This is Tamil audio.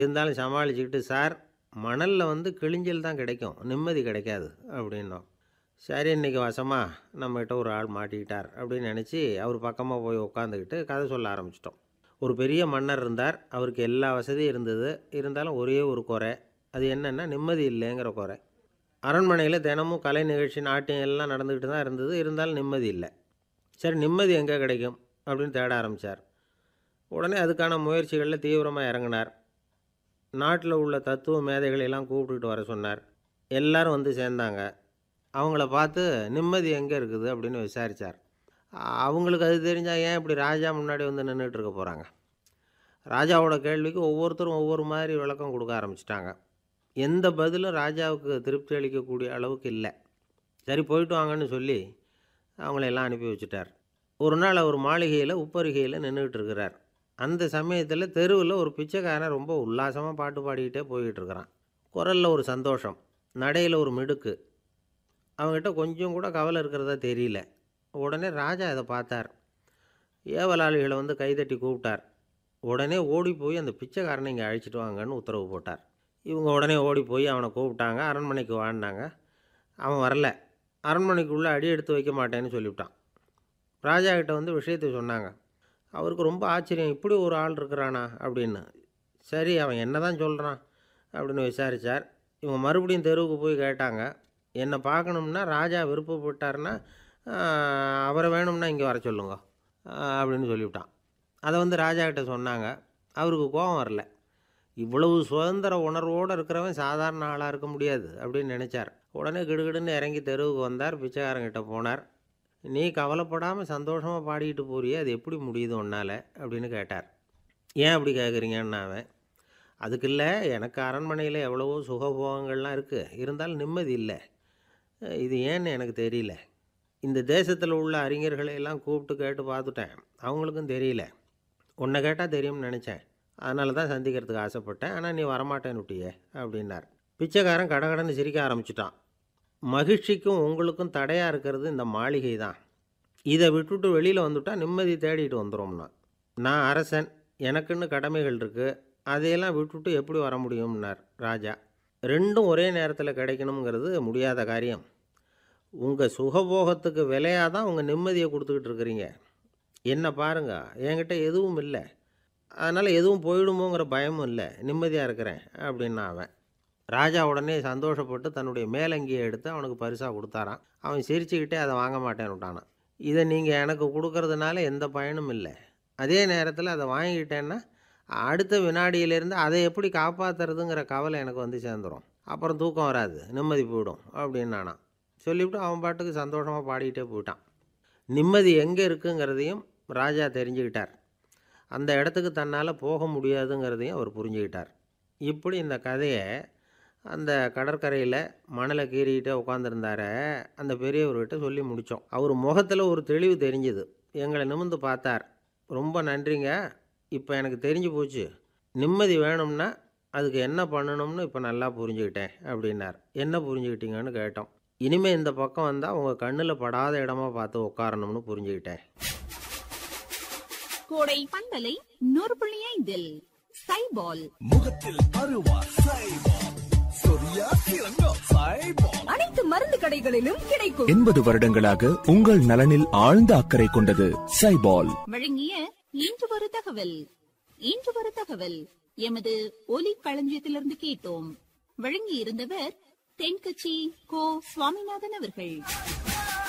இருந்தாலும் சமாளிச்சுக்கிட்டு சார் மணலில் வந்து கிழிஞ்சல் தான் கிடைக்கும் நிம்மதி கிடைக்காது அப்படின்னோம் சரி இன்னைக்கு வசமா நம்மகிட்ட ஒரு ஆள் மாட்டிக்கிட்டார் அப்படின்னு நினச்சி அவர் பக்கமாக போய் உட்காந்துக்கிட்டு கதை சொல்ல ஆரம்பிச்சிட்டோம் ஒரு பெரிய மன்னர் இருந்தார் அவருக்கு எல்லா வசதியும் இருந்தது இருந்தாலும் ஒரே ஒரு குறை அது என்னென்னா நிம்மதி இல்லைங்கிற குறை அரண்மனையில் தினமும் கலை நிகழ்ச்சி நாட்டியம் எல்லாம் நடந்துக்கிட்டு தான் இருந்தது இருந்தாலும் நிம்மதி இல்லை சரி நிம்மதி எங்கே கிடைக்கும் அப்படின்னு தேட ஆரம்பித்தார் உடனே அதுக்கான முயற்சிகளில் தீவிரமாக இறங்கினார் நாட்டில் உள்ள தத்துவ மேதைகளை எல்லாம் கூப்பிட்டுட்டு வர சொன்னார் எல்லாரும் வந்து சேர்ந்தாங்க அவங்கள பார்த்து நிம்மதி எங்கே இருக்குது அப்படின்னு விசாரித்தார் அவங்களுக்கு அது தெரிஞ்சால் ஏன் இப்படி ராஜா முன்னாடி வந்து நின்றுட்டு இருக்க போகிறாங்க ராஜாவோட கேள்விக்கு ஒவ்வொருத்தரும் ஒவ்வொரு மாதிரி விளக்கம் கொடுக்க ஆரம்பிச்சிட்டாங்க எந்த பதிலும் ராஜாவுக்கு திருப்தி அளிக்கக்கூடிய அளவுக்கு இல்லை சரி போயிட்டு வாங்கன்னு சொல்லி அவங்கள எல்லாம் அனுப்பி வச்சுட்டார் ஒரு நாள் அவர் மாளிகையில் உப்பருகையில் நின்றுக்கிட்டு இருக்கிறார் அந்த சமயத்தில் தெருவில் ஒரு பிச்சைக்காரன் ரொம்ப உல்லாசமாக பாட்டு பாடிக்கிட்டே போய்கிட்டு இருக்கிறான் குரலில் ஒரு சந்தோஷம் நடையில் ஒரு மிடுக்கு அவங்ககிட்ட கொஞ்சம் கூட கவலை இருக்கிறதா தெரியல உடனே ராஜா இதை பார்த்தார் ஏவலாளிகளை வந்து கைதட்டி கூப்பிட்டார் உடனே ஓடி போய் அந்த பிச்சைக்காரனை இங்கே அழைச்சிட்டு வாங்கன்னு உத்தரவு போட்டார் இவங்க உடனே ஓடி போய் அவனை கூப்பிட்டாங்க அரண்மனைக்கு வாழ்ந்தாங்க அவன் வரல அரண்மனைக்குள்ளே அடி எடுத்து வைக்க மாட்டேன்னு சொல்லிவிட்டான் ராஜா கிட்ட வந்து விஷயத்தை சொன்னாங்க அவருக்கு ரொம்ப ஆச்சரியம் இப்படி ஒரு ஆள் இருக்கிறானா அப்படின்னு சரி அவன் என்ன தான் சொல்கிறான் அப்படின்னு விசாரித்தார் இவங்க மறுபடியும் தெருவுக்கு போய் கேட்டாங்க என்னை பார்க்கணும்னா ராஜா விருப்பப்பட்டார்னா ஆஹ், அவரை வேணும்னா இங்கே வர சொல்லுங்க ஆஹ், அப்படின்னு சொல்லிவிட்டான் அதை வந்து ராஜா கிட்ட சொன்னாங்க அவருக்கு கோபம் வரல இவ்வளவு சுதந்திர உணர்வோடு இருக்கிறவன் சாதாரண ஆளாக இருக்க முடியாது அப்படின்னு நினச்சார் உடனே கிடுகிடுன்னு இறங்கி தெருவுக்கு வந்தார் பிச்சைக்காரங்கிட்ட போனார் நீ கவலைப்படாமல் சந்தோஷமாக பாடிக்கிட்டு போறியே அது எப்படி முடியுது உன்னால் அப்படின்னு கேட்டார் ஏன் அப்படி கேட்குறீங்கன்னு அவன் அதுக்கு இல்லை எனக்கு அரண்மனையில் எவ்வளவோ சுகபோகங்கள்லாம் இருக்குது இருந்தாலும் நிம்மதி இல்லை அஹ் இது ஏன்னு எனக்கு தெரியல இந்த தேசத்தில் உள்ள அறிஞர்களை எல்லாம் கூப்பிட்டு கேட்டு பார்த்துட்டேன் அவங்களுக்கும் தெரியல உன்னை கேட்டால் தெரியும்னு நினச்சேன் அதனால தான் சந்திக்கிறதுக்கு ஆசைப்பட்டேன் ஆனால் நீ வரமாட்டேன்னு விட்டியே அப்படின்னார் பிச்சைக்காரன் கடகடன்னு சிரிக்க ஆரம்பிச்சிட்டான் மகிழ்ச்சிக்கும் உங்களுக்கும் தடையாக இருக்கிறது இந்த மாளிகை தான் இதை விட்டுட்டு வெளியில் வந்துட்டா நிம்மதி தேடிட்டு வந்துடும்னா நான் அரசன் எனக்குன்னு கடமைகள் இருக்குது அதையெல்லாம் விட்டுட்டு எப்படி வர முடியும்னார் ராஜா ரெண்டும் ஒரே நேரத்தில் கிடைக்கணுங்கிறது முடியாத காரியம் உங்கள் சுகபோகத்துக்கு விலையாக தான் உங்கள் நிம்மதியை கொடுத்துக்கிட்டு இருக்கிறீங்க என்ன பாருங்க என்கிட்ட எதுவும் இல்லை அதனால் எதுவும் போயிடுமோங்கிற பயமும் இல்லை நிம்மதியாக இருக்கிறேன் அப்படின்னா அவன் ராஜா உடனே சந்தோஷப்பட்டு தன்னுடைய மேலங்கியை எடுத்து அவனுக்கு பரிசாக கொடுத்தாரான் அவன் சிரிச்சுக்கிட்டே அதை வாங்க மாட்டேன்னு விட்டானான் இதை நீங்கள் எனக்கு கொடுக்கறதுனால எந்த பயனும் இல்லை அதே நேரத்தில் அதை வாங்கிக்கிட்டேன்னா அடுத்த வினாடியிலேருந்து அதை எப்படி காப்பாற்றுறதுங்கிற கவலை எனக்கு வந்து சேர்ந்துடும் அப்புறம் தூக்கம் வராது நிம்மதி போயிடும் அப்படின்னு நானான் சொல்லிவிட்டு அவன் பாட்டுக்கு சந்தோஷமாக பாடிக்கிட்டே போயிட்டான் நிம்மதி எங்கே இருக்குங்கிறதையும் ராஜா தெரிஞ்சுக்கிட்டார் அந்த இடத்துக்கு தன்னால் போக முடியாதுங்கிறதையும் அவர் புரிஞ்சுக்கிட்டார் இப்படி இந்த கதையை அந்த கடற்கரையில் மணலை கீறிக்கிட்டே உட்காந்துருந்தார அந்த பெரியவர்கிட்ட சொல்லி முடித்தோம் அவர் முகத்தில் ஒரு தெளிவு தெரிஞ்சுது எங்களை நிமிர்ந்து பார்த்தார் ரொம்ப நன்றிங்க இப்போ எனக்கு தெரிஞ்சு போச்சு நிம்மதி வேணும்னா அதுக்கு என்ன பண்ணணும்னு இப்போ நல்லா புரிஞ்சுக்கிட்டேன் அப்படின்னார் என்ன புரிஞ்சுக்கிட்டீங்கன்னு கேட்டோம் இனிமேல் இந்த பக்கம் வந்தால் உங்கள் கண்ணில் படாத இடமா பார்த்து உட்காரணும்னு புரிஞ்சுக்கிட்டேன் கோடை பந்தலை நூறு புள்ளி ஐந்தில் சைபால் முகத்தில் அருவா சைபால் சொரியா கிழங்கோ சைபால் அனைத்து மருந்து கடைகளிலும் கிடைக்கும் எண்பது வருடங்களாக உங்கள் நலனில் ஆழ்ந்த அக்கறை கொண்டது சைபால் வழங்கிய இன்று ஒரு தகவல் இன்று ஒரு தகவல் எமது ஒலி களஞ்சியத்திலிருந்து கேட்டோம் வழங்கி இருந்தவர் தென்கட்சி கோ சுவாமிநாதன் அவர்கள்